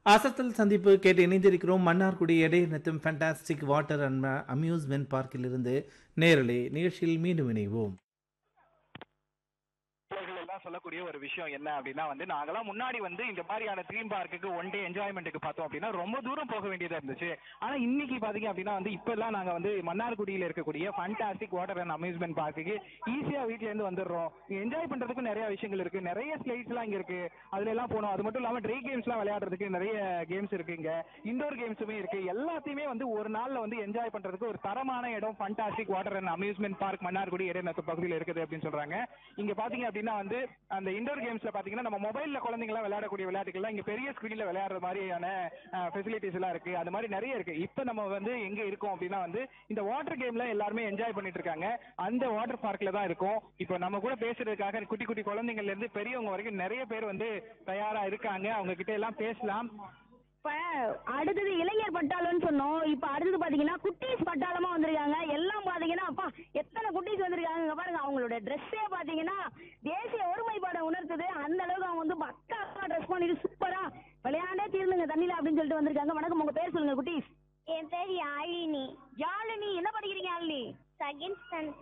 அசத்தல் சந்திப்பு கேட்டு இணைந்திருக்கிறோம் மன்னார்குடி இடையினத்தும் ஃபேண்டாஸ்டிக் வாட்டர் அண்ட் அம்யூஸ்மெண்ட் பார்க்கில் இருந்து நேரலை நிகழ்ச்சியில் மீண்டும் இணைவோம் இவர்கள் எல்லாம் சொல்லக்கூடிய ஒரு விஷயம் என்ன அப்படின்னா வந்து நாங்கெல்லாம் முன்னாடி வந்து இந்த மாதிரியான த்ரீம் பார்க்குக்கு ஒன் டே என்ஜாய்மெண்ட்டுக்கு பார்த்தோம் அப்படின்னா ரொம்ப தூரம் போக வேண்டியதா இருந்துச்சு ஆனா இன்னைக்கு பாத்தீங்க அப்படின்னா வந்து இப்ப எல்லாம் நாங்க வந்து மன்னார்குடியில இருக்கக்கூடிய ஃபண்டாஸ்டிக் வாட்டர் அண்ட் அம்யூஸ்மெண்ட் பார்க்குக்கு ஈஸியா வீட்ல இருந்து வந்துடுறோம் என்ஜாய் பண்றதுக்கு நிறைய விஷயங்கள் இருக்கு நிறைய ஸ்லைட்ஸ் எல்லாம் இங்க இருக்கு அதுல எல்லாம் போனோம் அது மட்டும் இல்லாம ட்ரை கேம்ஸ் எல்லாம் விளையாடுறதுக்கு நிறைய கேம்ஸ் இருக்கு இங்க இண்டோர் கேம்ஸுமே இருக்கு எல்லாத்தையுமே வந்து ஒரு நாள்ல வந்து என்ஜாய் பண்றதுக்கு ஒரு தரமான இடம் fantastic water and amusement park Mannargudi இடைநத்து பகுதியில் இருக்குது அப்படின்னு சொல்றாங்க இங்க பாத்தீங்க அப்படின்னா வந்து அந்த இண்டோர் கேம்ஸ்ல பாத்தீங்கன்னா நம்ம மொபைல்ல குழந்தைங்க எல்லாம் விளையாடக்கூடிய விளையாட்டுகள்லாம் இங்க பெரிய ஸ்கிரீன்ல விளையாடுற மாதிரியான ஃபெசிலிட்டிஸ் எல்லாம் இருக்கு அது மாதிரி நிறைய இருக்கு இப்ப நம்ம வந்து எங்க இருக்கோம் அப்படின்னா வந்து இந்த வாட்டர் கேம்ல எல்லாருமே என்ஜாய் பண்ணிட்டு இருக்காங்க அந்த வாட்டர் பார்க்ல தான் இருக்கும் இப்போ நம்ம கூட பேசுறதுக்காக குட்டி குட்டி குழந்தைங்கள்ல இருந்து பெரியவங்க வரைக்கும் நிறைய பேர் வந்து தயாரா இருக்காங்க அவங்க கிட்ட எல்லாம் பேசலாம் இப்ப அடுத்தது இளைஞர் பட்டாளம்னு சொன்னோம் இப்ப அடுத்தது பாத்தீங்கன்னா குட்டீஸ் பட்டாளமா வந்திருக்காங்க எல்லாம் பாத்தீங்கன்னா அப்பா எத்தனை குட்டீஸ் வந்திருக்காங்க இங்க பாருங்க அவங்களோட ட்ரெஸ்ஸே பாத்தீங்கன்னா தேசிய ஒருமைப்பாடை உணர்த்துது அந்த அளவுக்கு அவங்க வந்து பக்கா ட்ரெஸ் பண்ணிட்டு சூப்பரா விளையாண்டே தீர்ந்துங்க தண்ணியில அப்படின்னு சொல்லிட்டு வந்திருக்காங்க வணக்கம் உங்க பேர் சொல்லுங்க குட்டீஸ் என் பேர் யாழினி யாழினி என்ன படிக்கிறீங்க யாழினி செகண்ட் ஸ்டாண்டர்ட்